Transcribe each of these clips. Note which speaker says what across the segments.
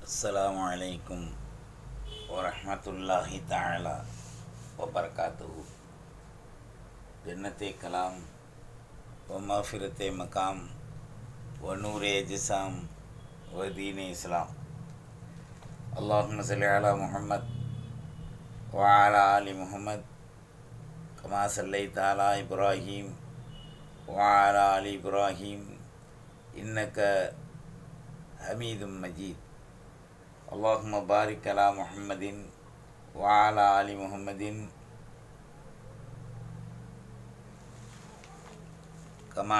Speaker 1: السلام عليكم ورحمة الله تعالى وبركاته جنت کلام و مغفرت مقام و نور جسام و دین اسلام اللهم صل على محمد وعلى آل محمد كما صليت على إبراهيم وعلى آل إبراهيم إنك حميد مجيد اللهم بارك على محمد وعلى آل محمد كما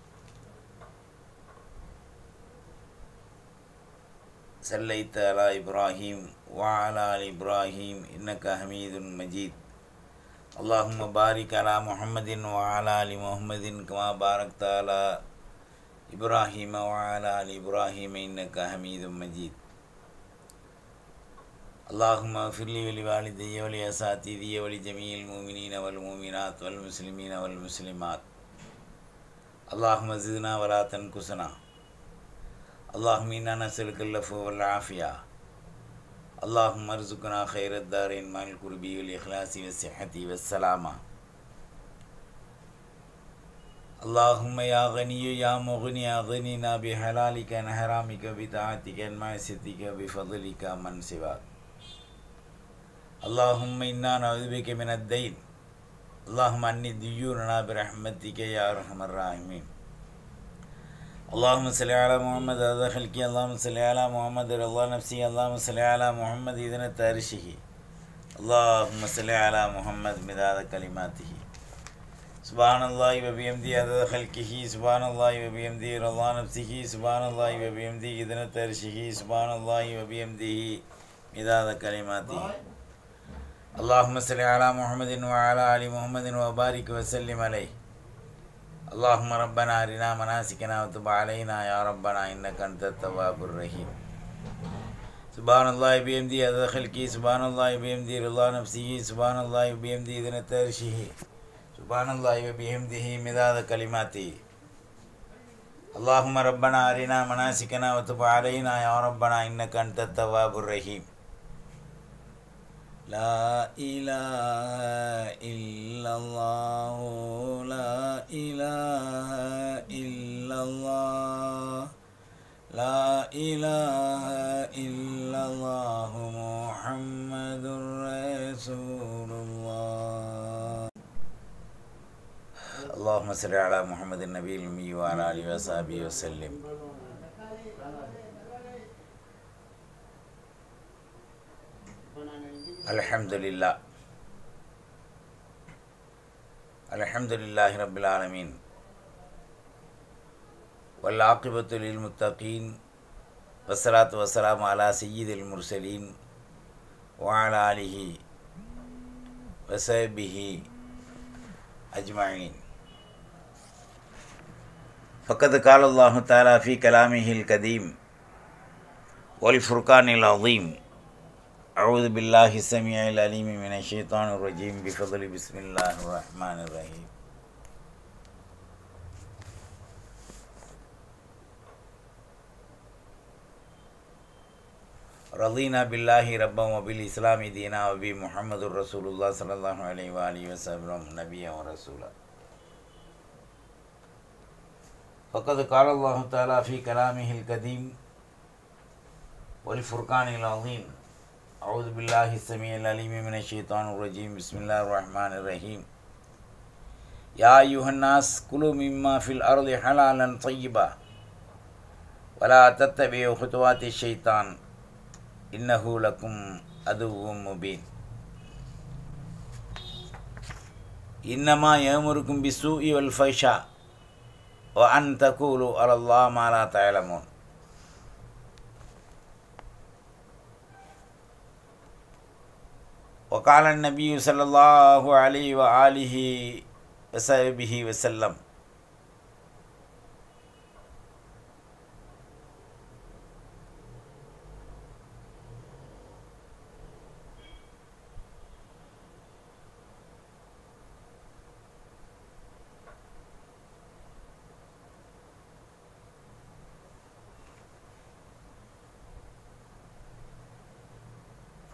Speaker 1: صليت على إبراهيم وعلى آل إبراهيم إنك حميد مجيد اللهم بارك على محمد وعلى آل محمد كما باركت على إبراهيم وعلى آل إبراهيم إنك حميد مجيد اللهم اغفر لي ولوالدي ولأساتذتي ولجميع المؤمنين والمؤمنات والمسلمين والمسلمات اللهم زدنا ولا تنقصنا اللهم إنا نسألك العفو والعافية اللهم ارزقنا خير الدارين مع القرب والإخلاص والصحة والسلامة اللهم يا غني يا مغني أغننا بحلالك عن حرامك بطاعتك عن معصيتك بفضلك من سواك اللهم إنا نعوذ بك من الدين اللهم أني ديوننا برحمتك يا أرحم الراحمين اللهم صل على محمد هذا خلقي اللهم صل على محمد رضا نفسي اللهم صل على محمد إذن تارشه اللهم صل على محمد مداد كلماته سبحان الله وبحمده عدد خلقه سبحان الله وبحمده رضا نفسه سبحان الله وبحمده إذن تارشه سبحان الله وبحمده مداد كلماته اللهم صل على محمد وعلى آل محمد وبارك وسلم عليه اللهم ربنا أرنا مناسكنا وتب علينا يا ربنا إنك أنت التواب الرحيم سبحان الله بحمده عدد خلقه سبحان الله بحمده رضا نفسه سبحان الله بحمده إذن ترشه سبحان الله وبحمده مداد كلماته اللهم ربنا أرنا مناسكنا وتب علينا يا ربنا إنك أنت التواب الرحيم لا إله إلا الله لا إله إلا الله لا إله إلا الله محمد رسول الله اللهم صل على محمد النبي الأمي وعلى آله وصحبه وسلم الحمد لله الحمد لله رب العالمين والعاقبة للمتقين والصلاة والسلام على سيد المرسلين وعلى آله وصحبه أجمعين فقد قال الله تعالى في كلامه القديم والفرقان العظيم أعوذ بالله السميع العليم من الشيطان الرجيم بفضل بسم الله الرحمن الرحيم رضينا بالله ربا وبالإسلام دينا وبمحمد رسول الله صلى الله عليه وآله وسلم نبيا ورسولا فقد قال الله تعالى في كلامه القديم والفرقان العظيم أعوذ بالله السميع العليم من الشيطان الرجيم بسم الله الرحمن الرحيم يا أيها الناس كلوا مما في الأرض حلالا طيبا ولا تتبعوا خطوات الشيطان إنه لكم عدو مبين إنما يأمركم بالسوء والفحشاء وأن تقولوا على الله ما لا تعلمون وقال النبي صلى الله عليه وآله وصحبه وسلم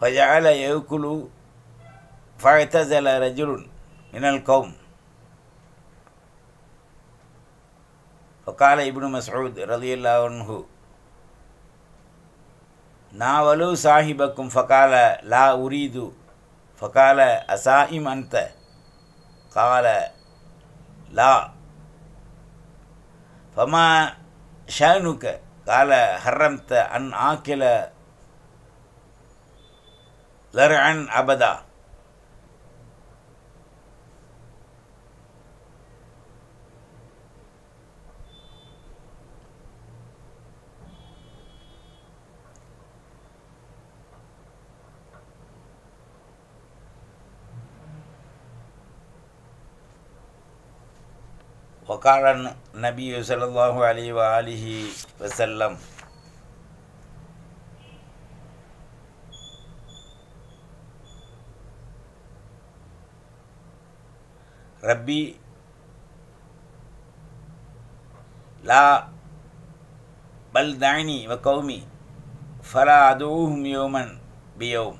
Speaker 1: فجعل يأكل فاعتزل رجل من القوم فقال ابن مسعود رضي الله عنه ناولوا صاحبكم فقال لا أريد فقال أسائم أنت قال لا فما شأنك قال حرمت أن آكل لرعا أبدا وقال النبي صلى الله عليه وآله وسلم ربي لا بل دعني وقومي فلا أدعوهم يوما بيوم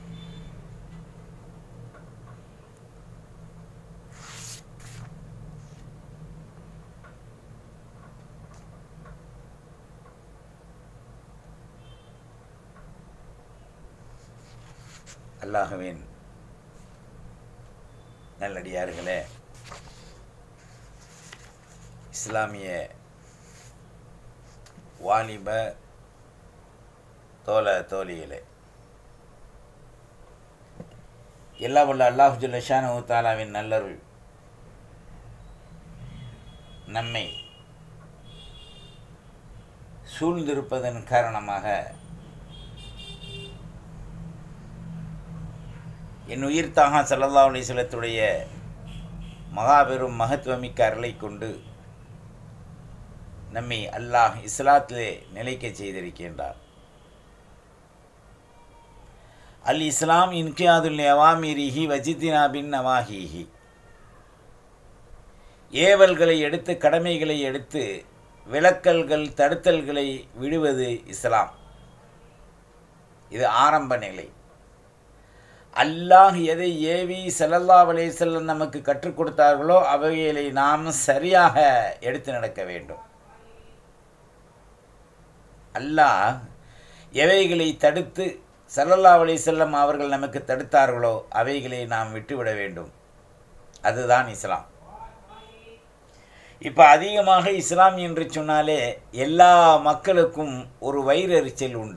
Speaker 1: அல்லாஹுவின் நல்லடியார்களே இஸ்லாமிய வாலிப தோல தோழிகளே எல்லாம் வல்ல அல்லாஹு ஜுல்லஷானு தாலாவின் நல்லருள் நம்மை சூழ்ந்திருப்பதன் காரணமாக என் உயிர் தாகா சல்லல்லா அலிஸ்லத்துடைய மகாபெரும் மகத்துவமிக்க அருளை கொண்டு நம்மை அல்லாஹ் இஸ்லாத்திலே நிலைக்க செய்திருக்கின்றார் அல் இஸ்லாம் இன்கியாதுல் அவாமீரிஹி வஜித்தினா பின் நவாஹிஹி ஏவல்களை எடுத்து கடமைகளை எடுத்து விளக்கல்கள் தடுத்தல்களை விடுவது இஸ்லாம் இது ஆரம்ப நிலை அல்லாஹ் எதை ஏவி செல்லல்லா செல்லம் நமக்கு கற்றுக் கொடுத்தார்களோ அவைகளை நாம் சரியாக எடுத்து நடக்க வேண்டும் அல்லாஹ் எவைகளை தடுத்து சல்லல்லா செல்லம் அவர்கள் நமக்கு தடுத்தார்களோ அவைகளை நாம் விட்டுவிட வேண்டும் அதுதான் இஸ்லாம் இப்போ அதிகமாக இஸ்லாம் என்று சொன்னாலே எல்லா மக்களுக்கும் ஒரு வயிறெரிச்சல் உண்டு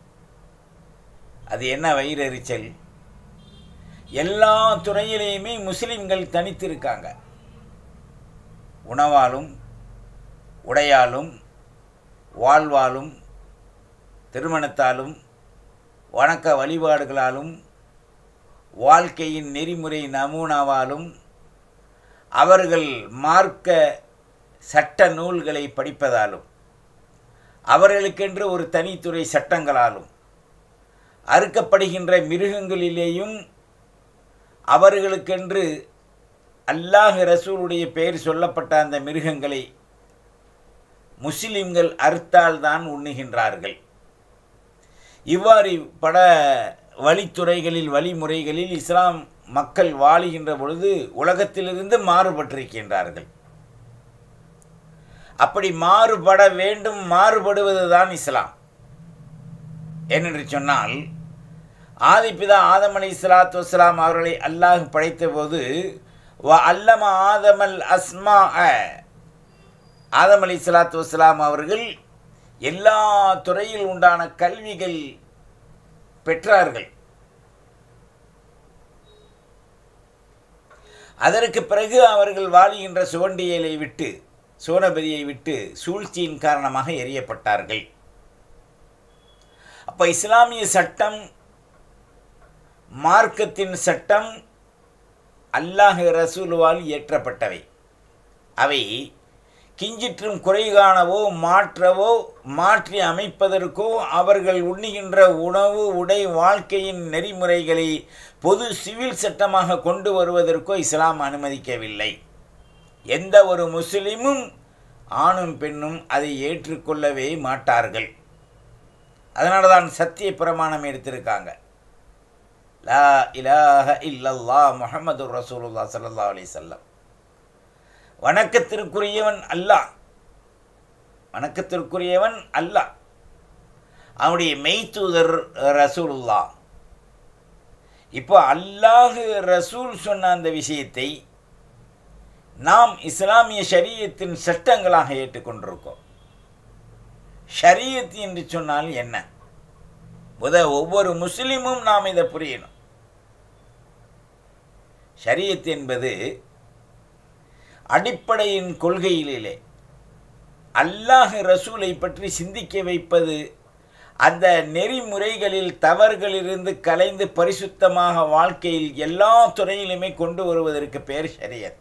Speaker 1: அது என்ன வயிறெரிச்சல் எல்லா துறையிலையுமே முஸ்லிம்கள் தனித்திருக்காங்க உணவாலும் உடையாலும் வாழ்வாலும் திருமணத்தாலும் வணக்க வழிபாடுகளாலும் வாழ்க்கையின் நெறிமுறை நமூனாவாலும் அவர்கள் மார்க்க சட்ட நூல்களை படிப்பதாலும் அவர்களுக்கென்று ஒரு தனித்துறை சட்டங்களாலும் அறுக்கப்படுகின்ற மிருகங்களிலேயும் அவர்களுக்கென்று அல்லாஹ் ரசூலுடைய பெயர் சொல்லப்பட்ட அந்த மிருகங்களை முஸ்லிம்கள் அறுத்தால்தான் உண்ணுகின்றார்கள் இவ்வாறு பல வழித்துறைகளில் வழிமுறைகளில் இஸ்லாம் மக்கள் வாழுகின்ற பொழுது உலகத்திலிருந்து மாறுபட்டிருக்கின்றார்கள் அப்படி மாறுபட வேண்டும் மாறுபடுவதுதான் இஸ்லாம் ஏனென்று சொன்னால் ஆதிப்பிதா ஆதம் அலி இஸ்லாத்து வஸ்லாம் அவர்களை அல்லாஹ் படைத்த போது வ அல்லம ஆதமல் அஸ்மா ஆதம் அலி இஸ்லாத்து வஸ்லாம் அவர்கள் எல்லா துறையில் உண்டான கல்விகள் பெற்றார்கள் அதற்கு பிறகு அவர்கள் வாழுகின்ற சுவண்டியலை விட்டு சோனபதியை விட்டு சூழ்ச்சியின் காரணமாக எரியப்பட்டார்கள் அப்போ இஸ்லாமிய சட்டம் மார்க்கத்தின் சட்டம் அல்லாஹ் ரசூலுவால் இயற்றப்பட்டவை அவை கிஞ்சிற்றும் குறை காணவோ மாற்றவோ மாற்றி அமைப்பதற்கோ அவர்கள் உண்ணுகின்ற உணவு உடை வாழ்க்கையின் நெறிமுறைகளை பொது சிவில் சட்டமாக கொண்டு வருவதற்கோ இஸ்லாம் அனுமதிக்கவில்லை எந்த ஒரு முஸ்லிமும் ஆணும் பெண்ணும் அதை ஏற்றுக்கொள்ளவே மாட்டார்கள் அதனால தான் சத்திய பிரமாணம் எடுத்திருக்காங்க லா இலாஹ இல்லல்லா முஹம்மது ரசூலுல்லா ஸல்லல்லாஹு அலைஹி வஸல்லம் வணக்கத்திற்குரியவன் அல்லாஹ் வணக்கத்திற்குரியவன் அல்லாஹ் அவனுடைய மெய்தூதர் ரசூலுல்லா இப்போ அல்லாஹ் ரசூல் சொன்ன அந்த விஷயத்தை நாம் இஸ்லாமிய ஷரியத்தின் சட்டங்களாக ஏற்றுக்கொண்டிருக்கோம் ஷரியத் என்று சொன்னால் என்ன முத ஒவ்வொரு முஸ்லிமும் நாம் இதை புரியணும் ஷரியத் என்பது அடிப்படையின் கொள்கையிலே அல்லாஹ் ரசூலை பற்றி சிந்திக்க வைப்பது அந்த நெறிமுறைகளில் தவறுகளிலிருந்து கலைந்து பரிசுத்தமாக வாழ்க்கையில் எல்லா துறையிலுமே கொண்டு வருவதற்கு பேர் ஷரியத்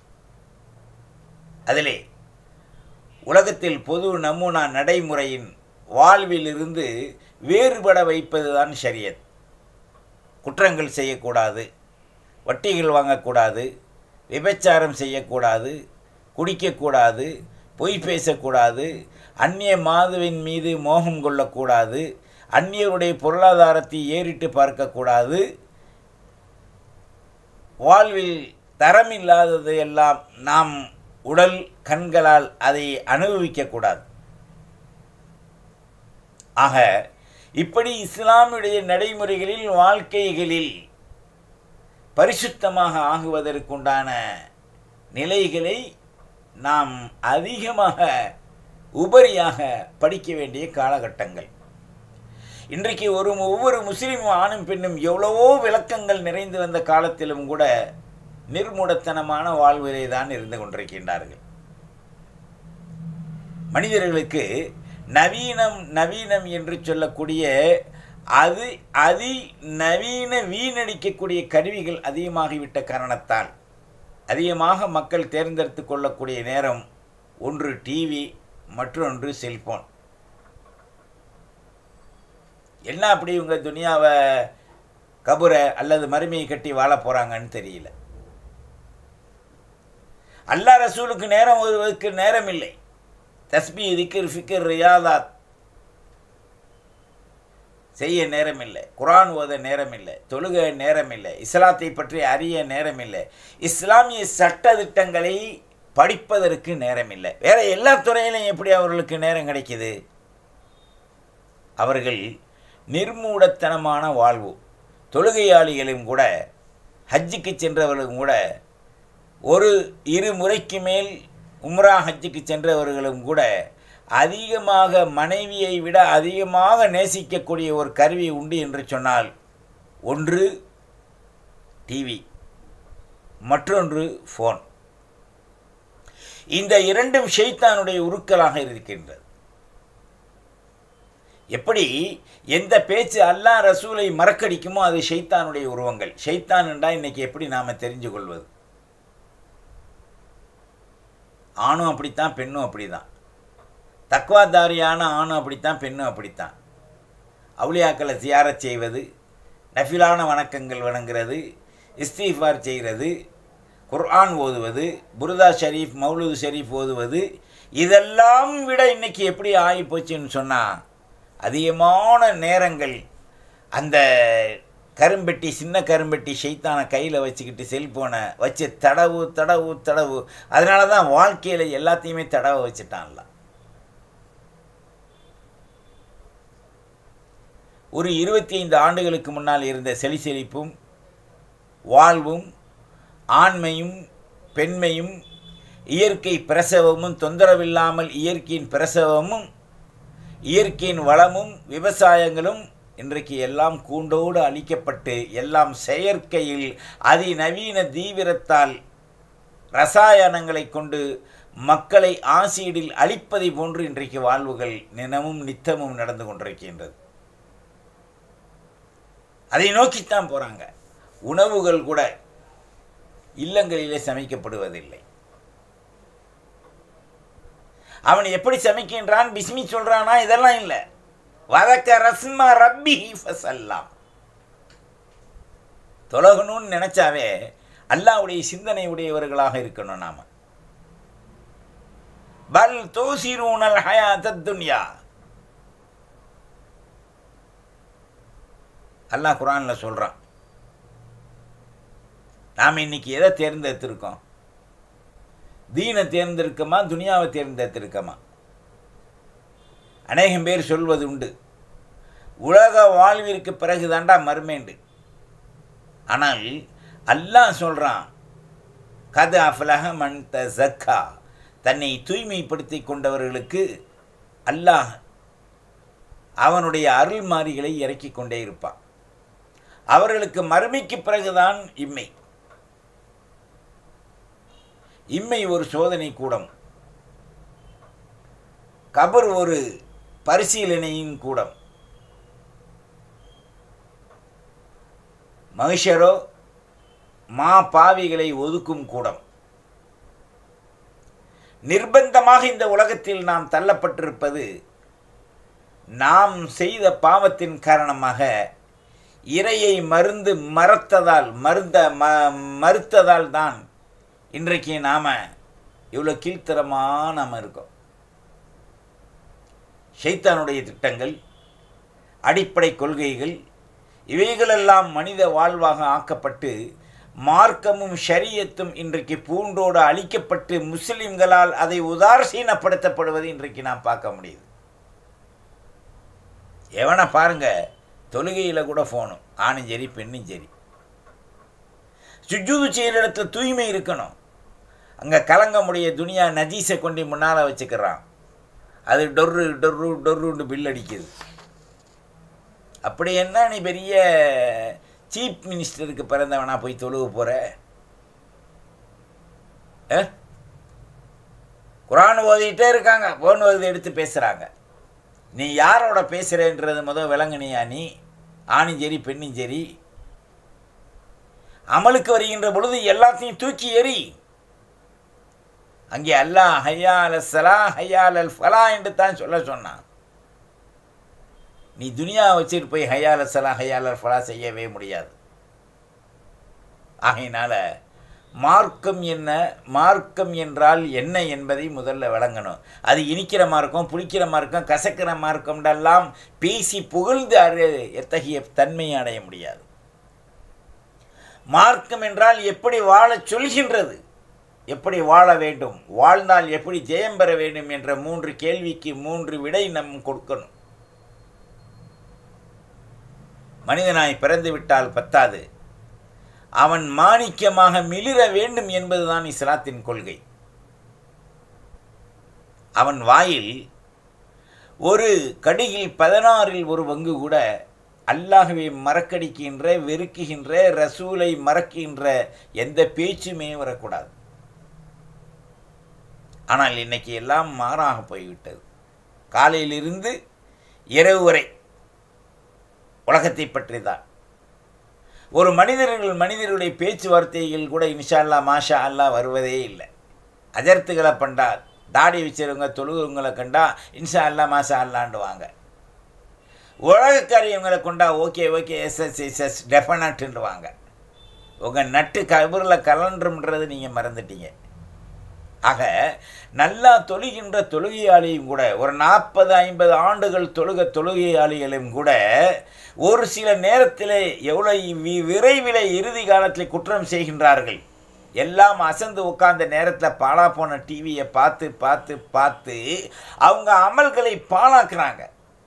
Speaker 1: அதிலே உலகத்தில் பொது நமூனா நடைமுறையின் வாழ்விலிருந்து வேறுபட வைப்பதுதான் ஷரியத் குற்றங்கள் செய்யக்கூடாது வட்டிகள் வாங்கக்கூடாது விபச்சாரம் செய்யக்கூடாது குடிக்கக்கூடாது பொய் பேசக்கூடாது அந்நிய மாதுவின் மீது மோகம் கொள்ளக்கூடாது அந்நியருடைய பொருளாதாரத்தை ஏறிட்டு பார்க்கக்கூடாது வாழ்வில் தரமில்லாததை எல்லாம் நாம் உடல் கண்களால் அதை அனுபவிக்கக்கூடாது ஆக இப்படி இஸ்லாமுடைய நடைமுறைகளில் வாழ்க்கைகளில் பரிசுத்தமாக ஆகுவதற்குண்டான நிலைகளை நாம் அதிகமாக உபரியாக படிக்க வேண்டிய காலகட்டங்கள் இன்றைக்கு ஒரு ஒவ்வொரு முஸ்லீம் ஆணும் பெண்ணும் எவ்வளவோ விளக்கங்கள் நிறைந்து வந்த காலத்திலும் கூட நிர்மூடத்தனமான வாழ்விலே தான் இருந்து கொண்டிருக்கின்றார்கள் மனிதர்களுக்கு நவீனம் நவீனம் என்று சொல்லக்கூடிய அது அதி நவீன வீணடிக்கக்கூடிய கருவிகள் அதிகமாகிவிட்ட காரணத்தால் அதிகமாக மக்கள் தேர்ந்தெடுத்து கொள்ளக்கூடிய நேரம் ஒன்று டிவி மற்றொன்று செல்போன் என்ன அப்படி இவங்க துனியாவை கபுரை அல்லது மறுமையை கட்டி வாழ போகிறாங்கன்னு தெரியல அல்லா ரசூலுக்கு நேரம் ஒருவருக்கு நேரம் இல்லை தஸ்பி திக்கிர் ஃபிக்கர் ரியாதாத் செய்ய நேரம் இல்லை குரான் ஓத நேரம் இல்லை தொழுக நேரம் இல்லை இஸ்லாத்தை பற்றி அறிய நேரம் இல்லை இஸ்லாமிய சட்ட திட்டங்களை படிப்பதற்கு நேரம் இல்லை வேற எல்லா துறையிலும் எப்படி அவர்களுக்கு நேரம் கிடைக்குது அவர்கள் நிர்மூடத்தனமான வாழ்வு தொழுகையாளிகளும் கூட ஹஜ்ஜுக்கு சென்றவர்களும் கூட ஒரு இரு முறைக்கு மேல் உம்ரா ஹஜ்ஜுக்கு சென்றவர்களும் கூட அதிகமாக மனைவியை விட அதிகமாக நேசிக்கக்கூடிய ஒரு கருவி உண்டு என்று சொன்னால் ஒன்று டிவி மற்றொன்று ஃபோன் இந்த இரண்டும் ஷெய்தானுடைய உருக்களாக இருக்கின்றது எப்படி எந்த பேச்சு அல்லா ரசூலை மறக்கடிக்குமோ அது ஷைத்தானுடைய உருவங்கள் ஷைத்தான் என்றால் இன்னைக்கு எப்படி நாம் தெரிஞ்சு கொள்வது ஆணும் அப்படித்தான் பெண்ணும் அப்படிதான் தக்வாதாரியான ஆணும் அப்படித்தான் பெண்ணும் அப்படித்தான் அவுளியாக்களை தியாரச் செய்வது நஃபிலான வணக்கங்கள் வணங்குறது இஸ்தீஃபார் செய்கிறது குர்ஆன் ஓதுவது புருதா ஷரீஃப் மௌலூது ஷரீஃப் ஓதுவது இதெல்லாம் விட இன்னைக்கு எப்படி ஆகி போச்சுன்னு சொன்னால் அதிகமான நேரங்கள் அந்த கரும்பெட்டி சின்ன கரும்பெட்டி ஷைத்தானை கையில் வச்சுக்கிட்டு செல்ஃபோனை வச்சு தடவு தடவு தடவு அதனால தான் வாழ்க்கையில் எல்லாத்தையுமே தடவை வச்சுட்டான்ல ஒரு இருபத்தி ஐந்து ஆண்டுகளுக்கு முன்னால் இருந்த செலி செழிப்பும் வாழ்வும் ஆண்மையும் பெண்மையும் இயற்கை பிரசவமும் தொந்தரவில்லாமல் இயற்கையின் பிரசவமும் இயற்கையின் வளமும் விவசாயங்களும் இன்றைக்கு எல்லாம் கூண்டோடு அழிக்கப்பட்டு எல்லாம் செயற்கையில் அதிநவீன தீவிரத்தால் ரசாயனங்களை கொண்டு மக்களை ஆசிடில் அழிப்பதை போன்று இன்றைக்கு வாழ்வுகள் நினமும் நித்தமும் நடந்து கொண்டிருக்கின்றது அதை நோக்கித்தான் போகிறாங்க உணவுகள் கூட இல்லங்களிலே சமைக்கப்படுவதில்லை அவன் எப்படி சமைக்கின்றான் பிஸ்மி சொல்றானா இதெல்லாம் இல்லை வதக்க ரஸ்மா ரப்பி ஃபசல்லாம் தொலகணும்னு நினைச்சாவே அல்லாவுடைய சிந்தனை உடையவர்களாக இருக்கணும் நாம பல் தோசிரூனல் ஹயாத் துன்யா அல்லாஹ் குரானில் சொல்கிறான் நாம் இன்னைக்கு எதை தேர்ந்தெடுத்திருக்கோம் தீனை தேர்ந்தெடுக்கமா துனியாவை தேர்ந்தெடுத்திருக்கமா அநேகம் பேர் சொல்வது உண்டு உலக வாழ்விற்கு பிறகு தாண்டா மர்மேண்டு ஆனால் அல்லாஹ் சொல்கிறான் கத அஃபலக மன் ஜக்கா தன்னை தூய்மைப்படுத்தி கொண்டவர்களுக்கு அல்லாஹ் அவனுடைய அருள்மாரிகளை இறக்கி கொண்டே இருப்பான் அவர்களுக்கு மறுமைக்கு பிறகுதான் இம்மை இம்மை ஒரு சோதனை கூடம் கபர் ஒரு பரிசீலனையின் கூடம் மகிஷரோ மா பாவிகளை ஒதுக்கும் கூடம் நிர்பந்தமாக இந்த உலகத்தில் நாம் தள்ளப்பட்டிருப்பது நாம் செய்த பாவத்தின் காரணமாக இறையை மருந்து மறத்ததால் மருந்த ம மறுத்ததால் தான் இன்றைக்கு நாம் இவ்வளோ கீழ்த்தரமாக நாம் இருக்கோம் ஷைத்தானுடைய திட்டங்கள் அடிப்படை கொள்கைகள் இவைகளெல்லாம் மனித வாழ்வாக ஆக்கப்பட்டு மார்க்கமும் ஷரியத்தும் இன்றைக்கு பூண்டோடு அழிக்கப்பட்டு முஸ்லிம்களால் அதை உதாசீனப்படுத்தப்படுவது இன்றைக்கு நாம் பார்க்க முடியுது எவனை பாருங்க தொழுகையில் கூட ஃபோனும் ஆணும் சரி பெண்ணும் சரி சுஜூது செய்கிற இடத்துல தூய்மை இருக்கணும் அங்கே கலங்க முடிய துனியா நஜீஸை கொண்டு முன்னால் வச்சுக்கிறான் அது டொர்ரு டொர்ரு டொர்ருன்னு பில் அடிக்குது அப்படி என்ன நீ பெரிய சீஃப் மினிஸ்டருக்கு பிறந்தவனா போய் தொழுக போகிற குரான் ஓதிக்கிட்டே இருக்காங்க ஃபோன் ஓதி எடுத்து பேசுகிறாங்க நீ யாரோட பேசுகிறேன்றது முதல் விளங்குனியா நீ ஆணும் சரி பெண்ணும் சரி அமலுக்கு வருகின்ற பொழுது எல்லாத்தையும் தூக்கி எறி அங்கே அல்லாஹ் ஹையால் சலா ஹையால் அல் ஃபலா என்று தான் சொல்ல சொன்னான் நீ துனியா வச்சுட்டு போய் ஹையால் சலா ஹையால் அல் ஃபலா செய்யவே முடியாது ஆகையினால மார்க்கம் என்ன மார்க்கம் என்றால் என்ன என்பதை முதல்ல விளங்கணும் அது இனிக்கிற மார்க்கம் புளிக்கிற மார்க்கம் கசக்கிற மார்க்கம்டெல்லாம் பேசி புகழ்ந்து அரு எத்தகைய தன்மையை அடைய முடியாது மார்க்கம் என்றால் எப்படி வாழச் சொல்கின்றது எப்படி வாழ வேண்டும் வாழ்ந்தால் எப்படி ஜெயம் பெற வேண்டும் என்ற மூன்று கேள்விக்கு மூன்று விடை நம் கொடுக்கணும் மனிதனாய் பிறந்து விட்டால் பத்தாது அவன் மாணிக்கமாக மிளிர வேண்டும் என்பதுதான் இஸ்லாத்தின் கொள்கை அவன் வாயில் ஒரு கடியில் பதினாறில் ஒரு பங்கு கூட அல்லாகவே மறக்கடிக்கின்ற வெறுக்குகின்ற ரசூலை மறக்கின்ற எந்த பேச்சுமே வரக்கூடாது ஆனால் இன்னைக்கு எல்லாம் மாறாக போய்விட்டது காலையிலிருந்து இரவு வரை உலகத்தை பற்றி தான் ஒரு மனிதர்கள் மனிதர்களுடைய பேச்சுவார்த்தைகள் கூட இன்ஷா அல்லா மாஷா அல்லா வருவதே இல்லை அஜர்த்துகளை பண்டா தாடி வச்சுருவங்க தொழுகிறவங்களை கண்டா இன்ஷா அல்லா மாஷா அல்லாண்டுவாங்க உலகக்காரியவங்களை கொண்டா okay okay yes yes yes yes டெஃபனட்டுன்னுவாங்க உங்கள் நட்டு கபரில் கலண்டுன்றது நீங்கள் மறந்துட்டீங்க ஆக நல்லா தொழுகின்ற தொழுகையாளியும் கூட ஒரு நாற்பது ஐம்பது ஆண்டுகள் தொழுக தொழுகையாளிகளும் கூட ஒரு சில நேரத்தில் எவ்வளோ விரைவில் இறுதி காலத்தில் குற்றம் செய்கின்றார்கள் எல்லாம் அசந்து உட்கார்ந்த நேரத்தில் பாழா போன டிவியை பார்த்து பார்த்து பார்த்து அவங்க அமல்களை பாழாக்குறாங்க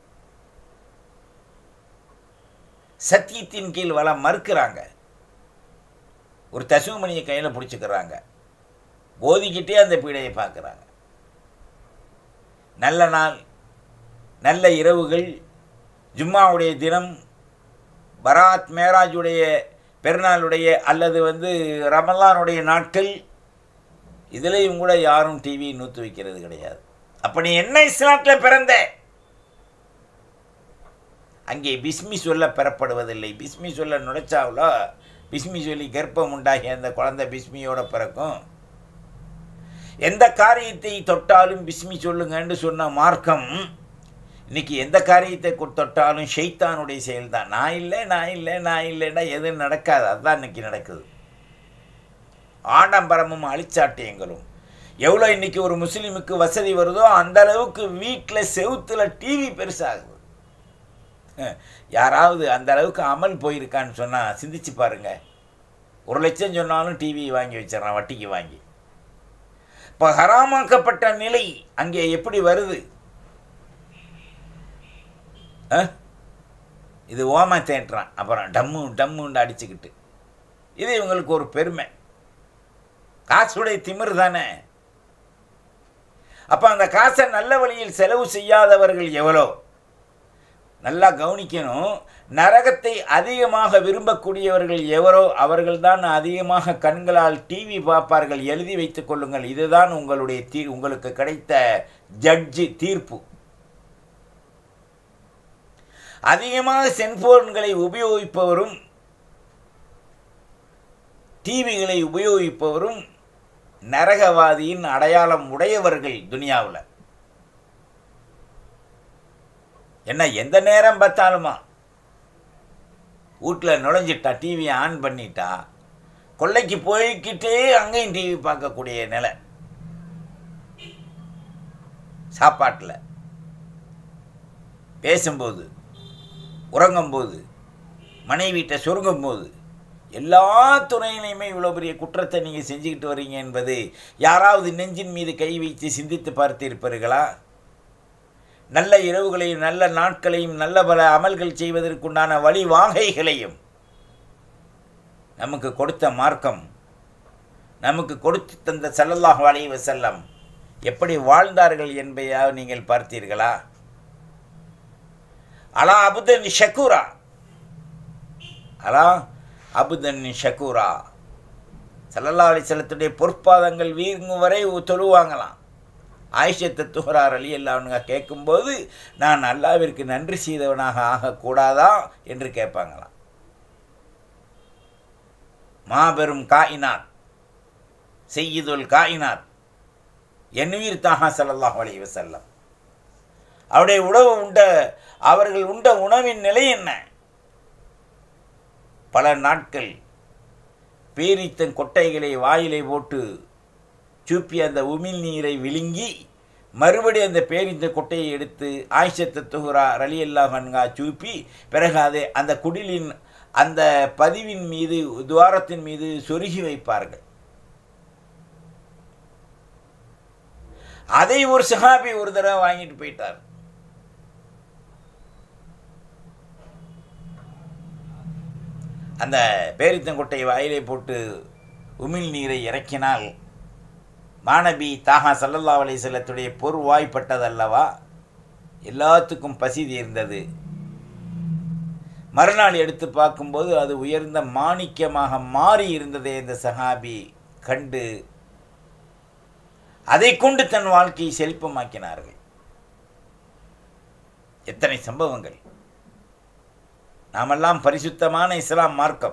Speaker 1: சத்தியத்தின் கீழ் வள மறுக்கிறாங்க ஒரு தசுமணியை கையில் பிடிச்சிக்கிறாங்க போதிக்கிட்டே அந்த பீடையை பார்க்குறாங்க நல்ல நாள் நல்ல இரவுகள் ஜும்மாவுடைய தினம் பராத் மேராஜுடைய பெருநாளுடைய அல்லது வந்து ரமலானுடைய நாட்கள் இதுலேயும் கூட யாரும் டிவி நூற்று வைக்கிறது கிடையாது அப்போ நீ என்ன இஸ்லாத்தில் பிறந்த அங்கே பிஸ்மி சொல்ல பெறப்படுவதில்லை பிஸ்மி சொல்ல நுழைச்சாவளோ பிஸ்மி சொல்லி கர்ப்பம் உண்டாகி அந்த குழந்தை பிஸ்மியோட பிறக்கும் எந்த காரியத்தை தொட்டாலும் பிஸ்மி சொல்லுங்கன்னு சொன்ன மார்க்கம் இன்னைக்கு எந்த காரியத்தை தொட்டாலும் ஷெய்தானுடைய செயல் தான் நான் இல்லை நான் இல்லை நான் இல்லைன்னா எதுவும் நடக்காது அதுதான் இன்னைக்கு நடக்குது ஆடம்பரமும் அழிச்சாட்டியங்களும் எவ்வளோ இன்னைக்கு ஒரு முஸ்லீமுக்கு வசதி வருதோ அந்த அளவுக்கு வீட்டில் செவுத்தில் டிவி பெருசாகுது யாராவது அந்த அளவுக்கு அமல் போயிருக்கான்னு சொன்னால் சிந்திச்சு பாருங்க ஒரு லட்சம் சொன்னாலும் டிவி வாங்கி வச்சிடறான் வட்டிக்கு வாங்கி இப்போ ஹராமாக்கப்பட்ட நிலை அங்கே எப்படி வருது ஆ? இது ஓமா தேட்டுறான் அப்புறம் டம்மு டம்முன்னு அடிச்சுக்கிட்டு இது இவங்களுக்கு ஒரு பெருமை காசுடைய திமிர் தானே அப்போ அந்த காசை நல்ல வழியில் செலவு செய்யாதவர்கள் எவ்வளோ நல்லா கவனிக்கணும் நரகத்தை அதிகமாக விரும்பக்கூடியவர்கள் எவரோ அவர்கள்தான் அதிகமாக கண்களால் டிவி பார்ப்பார்கள் எழுதி வைத்துக் கொள்ளுங்கள் இதுதான் உங்களுடைய தீ உங்களுக்கு கிடைத்த ஜட்ஜு தீர்ப்பு அதிகமாக செல்போன்களை உபயோகிப்பவரும் டிவிகளை உபயோகிப்பவரும் நரகவாதியின் அடையாளம் உடையவர்கள் துனியாவில் என்ன எந்த நேரம் பார்த்தாலுமா வீட்டில் நுழைஞ்சிட்டா டிவியை ஆன் பண்ணிட்டா கொள்ளைக்கு போய்கிட்டே அங்கேயும் டிவி பார்க்கக்கூடிய நிலை சாப்பாட்டில் பேசும்போது உறங்கும்போது மனைவிட்ட சொருங்கும்போது எல்லா துறையிலையுமே இவ்வளோ பெரிய குற்றத்தை நீங்கள் செஞ்சுக்கிட்டு வர்றீங்க என்பது யாராவது நெஞ்சின் மீது கை வைத்து சிந்தித்து பார்த்திருப்பீர்களா நல்ல இரவுகளையும் நல்ல நாட்களையும் நல்ல பல அமல்கள் செய்வதற்குண்டான வழிவாகைகளையும் நமக்கு கொடுத்த மார்க்கம் நமக்கு கொடுத்து தந்த ஸல்லல்லாஹு அலைஹி வஸல்லம் எப்படி வாழ்ந்தார்கள் என்பதையாவது நீங்கள் பார்த்தீர்களா அலா அபுதன் ஷக்கூரா அலா அபுதன் ஷக்கூரா ஸல்லல்லாஹு அலைஹி வஸல்லத்துடைய பொற்பாதங்கள் வீங்கும் வரை தொழுவாங்களாம் ஆயிஷத்தை துஹரார் அலி அல்லாவுங்க கேட்கும்போது நான் அல்லாவிற்கு நன்றி செய்தவனாக ஆகக்கூடாதா என்று கேட்பாங்களாம் மாபெரும் காயினாத் செய்யுதுல் காயினாத் என்னுயிர் தாஹா ஸல்லல்லாஹு அலைஹி வஸல்லம் அவருடைய உணவு உண்ட அவர்கள் உண்ட உணவின் நிலை என்ன பல நாட்கள் பேரித்தன் கொட்டைகளை வாயிலை போட்டு சூப்பி அந்த உமிழ் நீரை விழுங்கி மறுபடி அந்த பேரிந்த கொட்டையை எடுத்து ஆயிஷத்த துகுரா ரலி அல்லா ஹன்கா சூப்பி பிறகு அதை அந்த குடிலின் அந்த பதிவின் மீது துவாரத்தின் மீது சொருகி வைப்பார்கள் அதை ஒரு சஹாபி ஒரு தடவை வாங்கிட்டு போயிட்டார் அந்த பேரித்தங்கொட்டை வாயிலை போட்டு உமிழ் நீரை இறக்கினால் மாணவி தாகா சல்லல்லா அலை செல்லத்துடைய பொறு வாய்ப்பட்டதல்லவா எல்லாத்துக்கும் பசி தீர்ந்தது மறுநாள் எடுத்து பார்க்கும்போது அது உயர்ந்த மாணிக்கமாக மாறி இருந்ததை இந்த சஹாபி கண்டு அதை கொண்டு தன் வாழ்க்கையை செழிப்பமாக்கினார்கள் எத்தனை சம்பவங்கள் நாமெல்லாம் பரிசுத்தமான இஸ்லாம் மார்க்கம்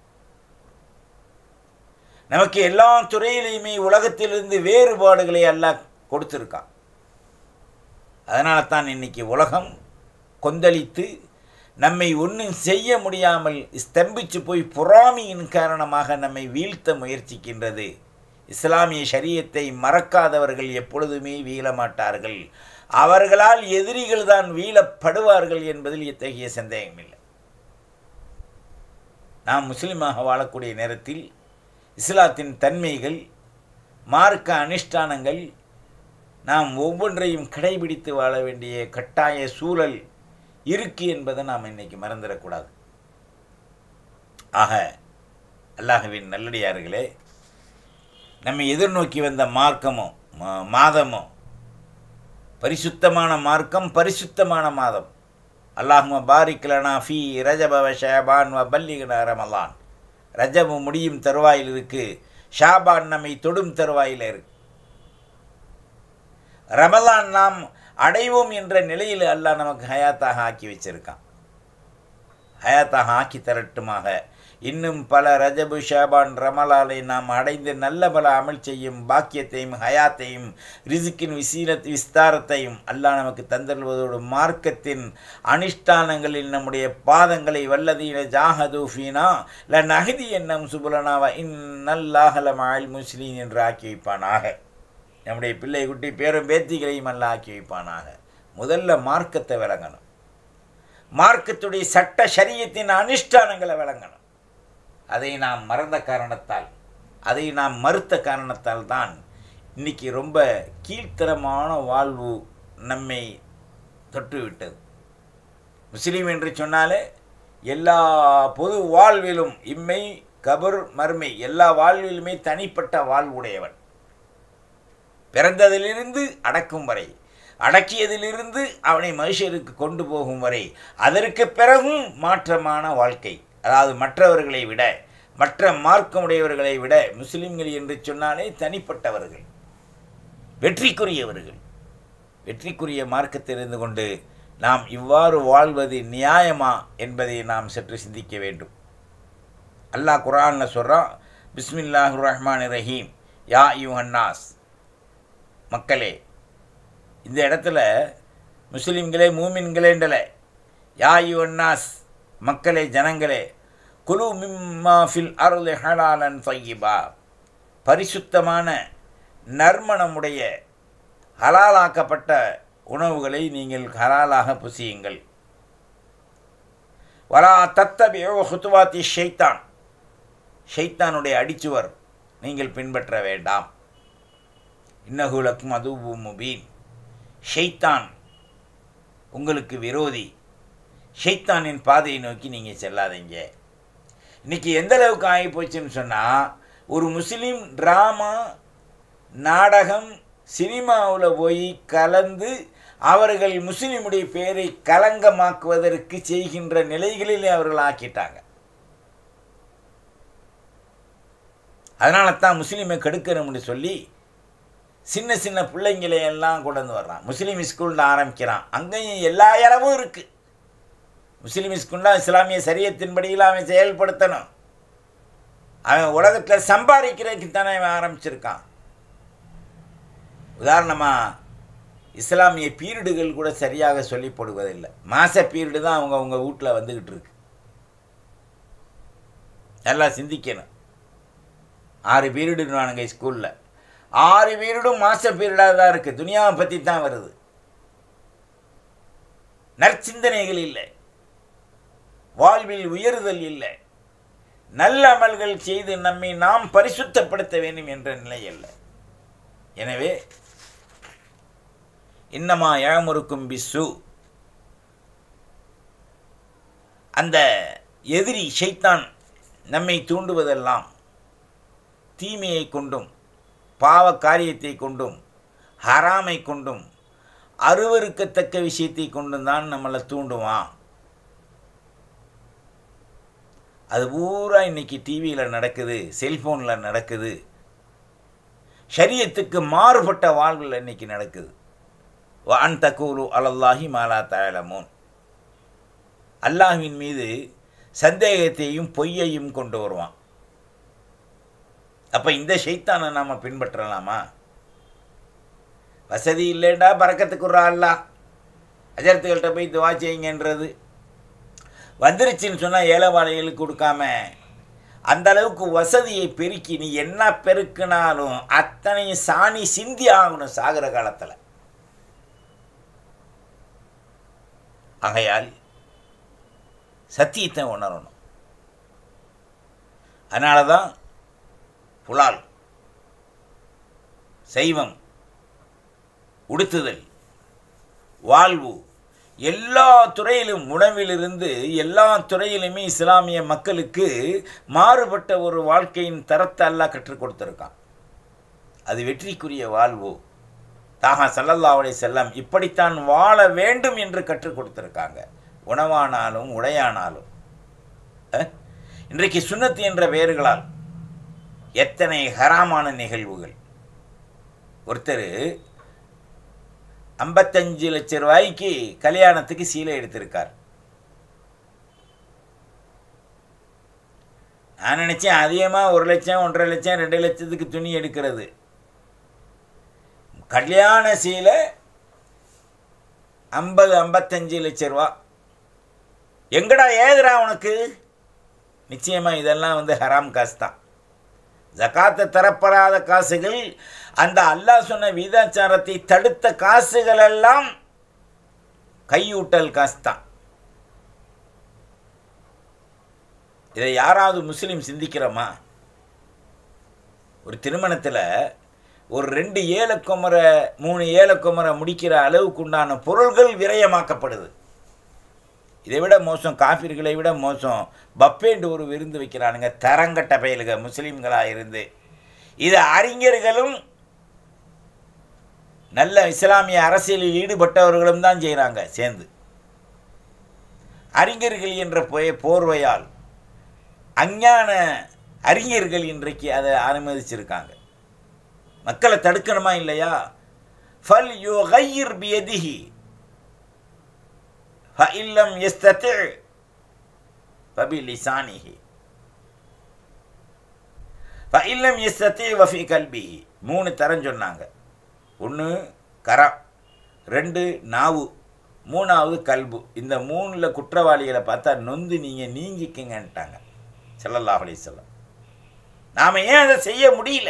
Speaker 1: நமக்கு எல்லா துறையிலையுமே உலகத்திலிருந்து வேறுபாடுகளை எல்லாம் கொடுத்துருக்கான் அதனால தான் இன்னைக்கு உலகம் கொந்தளித்து நம்மை ஒன்றும் செய்ய முடியாமல் ஸ்தம்பிச்சு போய் பொறாமையின் காரணமாக நம்மை வீழ்த்த முயற்சிக்கின்றது இஸ்லாமிய சரியத்தை மறக்காதவர்கள் எப்பொழுதுமே வீழ மாட்டார்கள் அவர்களால் எதிரிகள் தான் வீழப்படுவார்கள் என்பதில் இத்தகைய சந்தேகமில்லை நாம் முஸ்லீமாக வாழக்கூடிய நேரத்தில் இஸ்லாத்தின் தன்மைகள் மார்க்க அனுஷ்டானங்கள் நாம் ஒவ்வொன்றையும் கடைபிடித்து வாழ வேண்டிய கட்டாய சூழல் இருக்கு என்பதை நாம் இன்னைக்கு மறந்துடக்கூடாது ஆக அல்லாஹுவின் நல்லடியார்களே நம்மை எதிர்நோக்கி வந்த மார்க்கமோ மா- மாதமோ பரிசுத்தமான மார்க்கம் பரிசுத்தமான மாதம் அல்லாஹும பாரிக்லனா ஃபி ரஜப வ ஷாபான் வ பல்லிகன ரமலான் ரஜபு முடியும் தருவாயில் இருக்கு ஷாபான் நம்மை தொடும் தருவாயில் இருக்கு ரமலான் நாம் அடைவோம் என்ற நிலையில் அல்லாஹ் நமக்கு ஹயாத்தாக ஆக்கி வச்சிருக்கான் ஹயாத்தாக ஆக்கி தரட்டுமாக இன்னும் பல ரஜபு ஷாபான் ரமலாலை நாம் அடைந்து நல்ல பல அமல் செய்யும் பாக்கியத்தையும் ஹயாத்தையும் ரிசுக்கின் விசீலத் விஸ்தாரத்தையும் அல்லாஹ் நமக்கு தந்தருவதோடு மார்க்கத்தின் அனுஷ்டானங்களில் நம்முடைய பாதங்களை வல்லதீன ஜாஹதூஃபீனா ல நகதி என்னும் சுபுலனாவ இன்னல்லாஹல மால் முஸ்லீம் என்று ஆக்கி வைப்பானாக நம்முடைய பிள்ளை குட்டி பேரும் பேத்திகளையும் அல்ல ஆக்கி வைப்பானாக முதல்ல மார்க்கத்தை விளங்கணும் மார்க்கத்துடைய சட்ட சரியத்தின் அனுஷ்டானங்களை விளங்கணும் அதை நாம் மறந்த காரணத்தால் அதை நாம் மறுத்த காரணத்தால் தான் இன்னைக்கு ரொம்ப கீழ்த்தரமான வாழ்வு நம்மை தொட்டுவிட்டது முஸ்லீம் என்று சொன்னாலே எல்லா பொது வாழ்விலும் இம்மை கபர் மறுமை எல்லா வாழ்விலுமே தனிப்பட்ட வாழ்வுடையவன் பிறந்ததிலிருந்து அடக்கும் வரை அடக்கியதிலிருந்து அவனை மனுஷருக்கு கொண்டு போகும் வரை அதற்கு பிறகும் மாற்றமான வாழ்க்கை அதாவது மற்றவர்களை விட மற்ற மார்க்கமுடையவர்களை விட முஸ்லிம்கள் என்று சொன்னாலே தனிப்பட்டவர்கள் வெற்றிக்குரியவர்கள் வெற்றிக்குரிய மார்க்கத்தில் இருந்து கொண்டு நாம் இவ்வாறு வாழ்வது நியாயமா என்பதை நாம் சற்று சிந்திக்க வேண்டும் அல்லாஹ் குரானில் சொல்கிறான் பிஸ்மில்லாஹு ரஹ்மான் ரஹீம் யா யுஹன்னாஸ் மக்களே இந்த இடத்துல முஸ்லீம்களே மூமின்களேண்டல யா யுவன்னாஸ் மக்களே ஜனங்களே குலு மிம்மா ஃபில் அருள் ஹலாலன் பையிபா பரிசுத்தமான நறுமணமுடைய ஹலாலாக்கப்பட்ட உணவுகளை நீங்கள் ஹலாலாக புசியுங்கள் வரா தத்தபியோ ஹுத்துவாத்தி ஷைத்தான் ஷைத்தானுடைய அடிச்சுவர் நீங்கள் பின்பற்ற வேண்டாம் இன்னகுலக்கும் அதுவு முபீன் ஷைத்தான் உங்களுக்கு விரோதி ஷைத்தானின் பாதையை நோக்கி நீங்கள் செல்லாதீங்க இன்றைக்கி எந்த அளவுக்கு ஆகி போச்சுன்னு சொன்னால் ஒரு முஸ்லீம் ட்ராமா நாடகம் சினிமாவில் போய் கலந்து அவர்கள் முஸ்லீமுடைய பெயரை கலங்கமாக்குவதற்கு செய்கின்ற நிலைகளிலே அவர்கள் ஆக்கிட்டாங்க அதனால தான் முஸ்லீமை கெடுக்கணும்னு சொல்லி சின்ன சின்ன பிள்ளைங்களை எல்லாம் கொண்டு வந்து வர்றான் முஸ்லீம் ஸ்கூலில் ஆரம்பிக்கிறான் அங்கேயும் எல்லா இடமும் இருக்குது முஸ்லீம் ஸ்கூலில் இஸ்லாமிய சரியத்தின்படியில் அவன் செயல்படுத்தணும் அவன் உலகத்தில் சம்பாதிக்கிறதுக்கு தானே அவன் ஆரம்பிச்சிருக்கான் உதாரணமாக இஸ்லாமிய பீரியடுகள் கூட சரியாக சொல்லிப்படுவதில்லை மாத பீரியடு தான் அவங்க அவங்க வீட்டில் வந்துக்கிட்டு இருக்கு நல்லா சிந்திக்கணும் ஆறு பீரியடுவானுங்க ஸ்கூலில் ஆறு பீரியடும் மாச பீரியடாக தான் இருக்குது துனியாவை பற்றி தான் வருது நற்சிந்தனைகள் இல்லை வாழ்வில் உயர்தல் இல்லை நல்ல அமல்கள் செய்து நம்மை நாம் பரிசுத்தப்படுத்த வேண்டும் என்ற நிலை அல்ல எனவே இன்னமா ஏழமுறுக்கும் பிசு அந்த எதிரி ஷைத்தான் நம்மை தூண்டுவதெல்லாம் தீமையை கொண்டும் பாவ காரியத்தை கொண்டும் ஹராமை கொண்டும் அருவருக்கத்தக்க விஷயத்தை கொண்டும் தான் நம்மளை தூண்டுவான் அது பூரா இன்னைக்கு டிவியில் நடக்குது செல்ஃபோனில் நடக்குது ஷரியத்துக்கு மாறுபட்ட வாழ்வில் இன்னைக்கு நடக்குது வான் தக்கூலு அலல்லாஹி மாலா தயலமோன் அல்லாஹ்வின் மீது சந்தேகத்தையும் பொய்யையும் கொண்டு வருவான் அப்போ இந்த ஷைத்தானை நாம் பின்பற்றலாமா வசதி இல்லைண்டா பறக்கத்துக்குறா அல்லா அஜரத்துகள்கிட்ட போய் துவா செய்யுங்கன்றது வந்துருச்சுன்னு சொன்னால் ஏழைவாழைகளுக்கு கொடுக்காம அந்த அளவுக்கு வசதியை பெருக்கி நீ என்ன பெருக்கினாலும் அத்தனையும் சாணி சிந்தி ஆகணும் சாகிற காலத்தில் ஆகையால் சத்தியத்தை உணரணும் அதனால தான் புலால் சைவம் உடுத்துதல் வாழ்வு எல்லா துறையிலும் உணவிலிருந்து எல்லா துறையிலுமே இஸ்லாமிய மக்களுக்கு மாறுபட்ட ஒரு வாழ்க்கையின் தரத்தை எல்லாம் கற்றுக் கொடுத்துருக்கான் அது வெற்றிக்குரிய வாழ்வு தாகா சல்லல்லாவுடைய செல்லம் இப்படித்தான் வாழ வேண்டும் என்று கற்றுக் கொடுத்துருக்காங்க உணவானாலும் உடையானாலும் இன்றைக்கு சுண்ணத்து என்ற பெயர்களால் எத்தனை ஹராமான நிகழ்வுகள் ஒருத்தர் ஐம்பத்தஞ்சு லட்ச ரூபாய்க்கு கல்யாணத்துக்கு சீலை எடுத்திருக்கார் நான் நினச்சேன் அதிகமாக ஒரு லட்சம் ஒன்றரை லட்சம் ரெண்டு லட்சத்துக்கு துணி எடுக்கிறது கல்யாண சீலை ஐம்பது ஐம்பத்தஞ்சு லட்ச ரூபா எங்கடா ஏதுடா உனக்கு நிச்சயமாக இதெல்லாம் வந்து ஹராம் காசு தான் ஜக்காத்து தரப்படாத காசுகள் அந்த அல்லாஹ் சொன்ன வீதாச்சாரத்தை தடுத்த காசுகள் எல்லாம் கையூட்டல் காசு தான் இதை யாராவது முஸ்லீம் சிந்திக்கிறோமா ஒரு திருமணத்தில் ஒரு ரெண்டு ஏலக்குமரை மூணு ஏலக்குமரை முடிக்கிற அளவுக்கு உண்டான பொருள்கள் விரயமாக்கப்படுது இதை விட மோசம் காஃபிர்களை விட மோசம் பப்பேண்டு ஒரு விருந்து வைக்கிறானுங்க தரங்கட்ட பயலுக முஸ்லீம்களாக இருந்து இது அறிஞர்களும் நல்ல இஸ்லாமிய அரசியலில் ஈடுபட்டவர்களும் தான் செய்கிறாங்க சேர்ந்து அறிஞர்கள் என்ற போய போர்வையால் அஞ்ஞான அறிஞர்கள் இன்றைக்கு அதை அனுமதிச்சிருக்காங்க மக்களை தடுக்கணுமா இல்லையா ஃபல் யோ கையிர் பியதிஹி ஃபஇல்லம் எஸ்தத்தி ஃபபி லிசானிஹி ஃபஇல்லம் எஸ்தத்தி வஃபி கல்பிஹி மூணு தரம் சொன்னாங்க ஒன்று கரம் ரெண்டு நாவு மூணாவது கல்பு இந்த மூணில் குற்றவாளிகளை பார்த்தா நொந்து நீங்கள் நீங்கிக்கங்கன்ட்டாங்க செல்லல்லா அலி செல்லம் நாம் ஏன் அதை செய்ய முடியல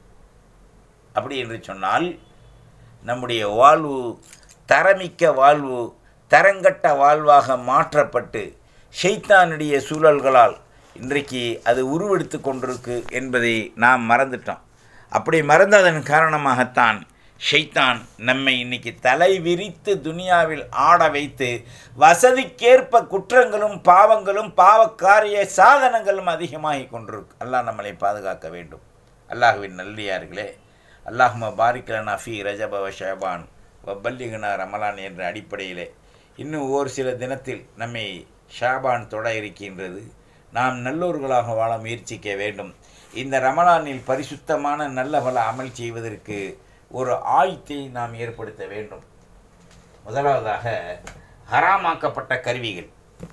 Speaker 1: அப்படி என்று சொன்னால் நம்முடைய வாழ்வு தரமிக்க வாழ்வு தரங்கட்ட வாழ்வாக மாற்றப்பட்டு ஷைத்தானுடைய சூழல்களால் இன்றைக்கு அது உருவெடுத்து கொண்டிருக்கு என்பதை நாம் மறந்துட்டோம் அப்படி மறந்ததன் காரணமாகத்தான் ஷைத்தான் நம்மை இன்னைக்கு தலை விரித்து துனியாவில் ஆட வைத்து வசதிக்கேற்ப குற்றங்களும் பாவங்களும் பாவக்காரிய சாதனங்களும் அதிகமாகி கொண்டிருக்கு அல்லாஹ் நம்மளை பாதுகாக்க வேண்டும் அல்லாஹுவின் நல்லியார்களே அல்லாஹும பாரிக்கலனா ஃபி ரஜப வ ஷபான் வப்பல்லிகனா ரமலான் என்ற அடிப்படையிலே இன்னும் ஒரு சில தினத்தில் நம்மை ஷாபான் தொட இருக்கின்றது நாம் நல்லோர்களாக வாழ முயற்சிக்க வேண்டும் இந்த ரமலானில் பரிசுத்தமான நல்ல பல அமல் செய்வதற்கு ஒரு ஆயத்தை நாம் ஏற்படுத்த வேண்டும் முதலாவதாக ஹராமாக்கப்பட்ட கருவிகள்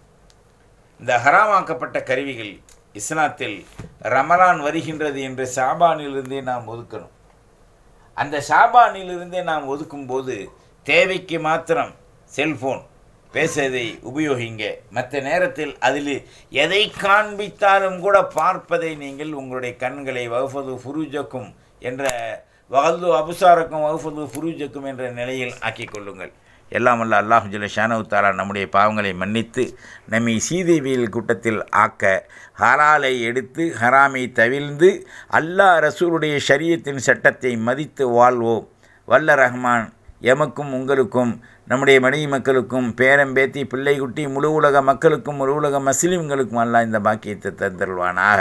Speaker 1: இந்த ஹராமாக்கப்பட்ட கருவிகள் இஸ்லாத்தில் ரமலான் வருகின்றது என்று ஷாபானிலிருந்தே நாம் ஒதுக்கணும் அந்த ஷாபானிலிருந்தே நாம் ஒதுக்கும்போது தேவைக்கு மாத்திரம் செல்ஃபோன் பேசுவதை உபயோகிங்க மற்ற நேரத்தில் அதில் எதை காண்பித்தாலும் கூட பார்ப்பதை நீங்கள் உங்களுடைய கண்களை வகுப்பது ஃபுரூஜக்கும் என்ற வகல்து அபுசாரக்கும் வகுப்பது ஃபுரூஜக்கும் என்ற நிலையில் ஆக்கிக் கொள்ளுங்கள் எல்லாம் வல்ல அல்லாஹு ஜல்ல ஷானவு தாலா நம்முடைய பாவங்களை மன்னித்து நம்மை சீதேவியல் கூட்டத்தில் ஆக்க ஹராலை எடுத்து ஹராமை தவிர்ந்து அல்லாஹ் ரசூலுடைய ஷரியத்தின் சட்டத்தை மதித்து வாழ்வோம் வல்ல ரஹ்மான் எமக்கும் உங்களுக்கும் நம்முடைய மனைவி மக்களுக்கும் பேரம்பேத்தி பிள்ளைக்குட்டி முழு உலக மக்களுக்கும் முழு உலக முஸ்லீம்களுக்கும் அல்லாஹ் இந்த பாக்கியத்தை தந்தருவானாக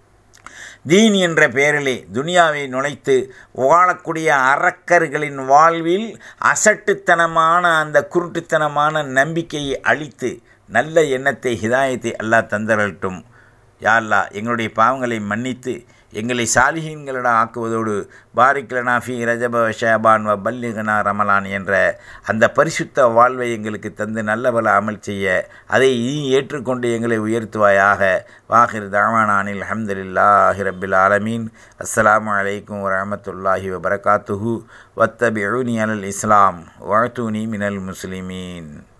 Speaker 1: தீன் என்ற பெயரிலே துனியாவை நுழைத்து வாழக்கூடிய அரக்கர்களின் வாழ்வில் அசட்டுத்தனமான அந்த குருட்டுத்தனமான நம்பிக்கையை அழித்து நல்ல எண்ணத்தை ஹிதாயத்தை அல்லாஹ் தந்தரட்டும் யா அல்லாஹ் எங்களுடைய பாவங்களை மன்னித்து எங்களை சாலிஹீன்களிடம் ஆக்குவதோடு பாரிக்லனா ஃபி ரஜப ஷேபான் வ பல்லிகனா ரமலான் என்ற அந்த பரிசுத்த வாழ்வை எங்களுக்கு தந்து நல்ல பல அமல் செய்ய அதை நீ ஏற்றுக்கொண்டு எங்களை உயர்த்துவாயாக வாஹிர் தாமானானில் அஹமதுல்லாஹி ரபில் ஆலமீன் அஸ்ஸலாமு அலைக்கும் வரமத்துல்லாஹி வபரகாத்துஹு வத்தபியூனி அலல் இஸ்லாம் வாழ்த்தூனி மினல் முஸ்லிமீன்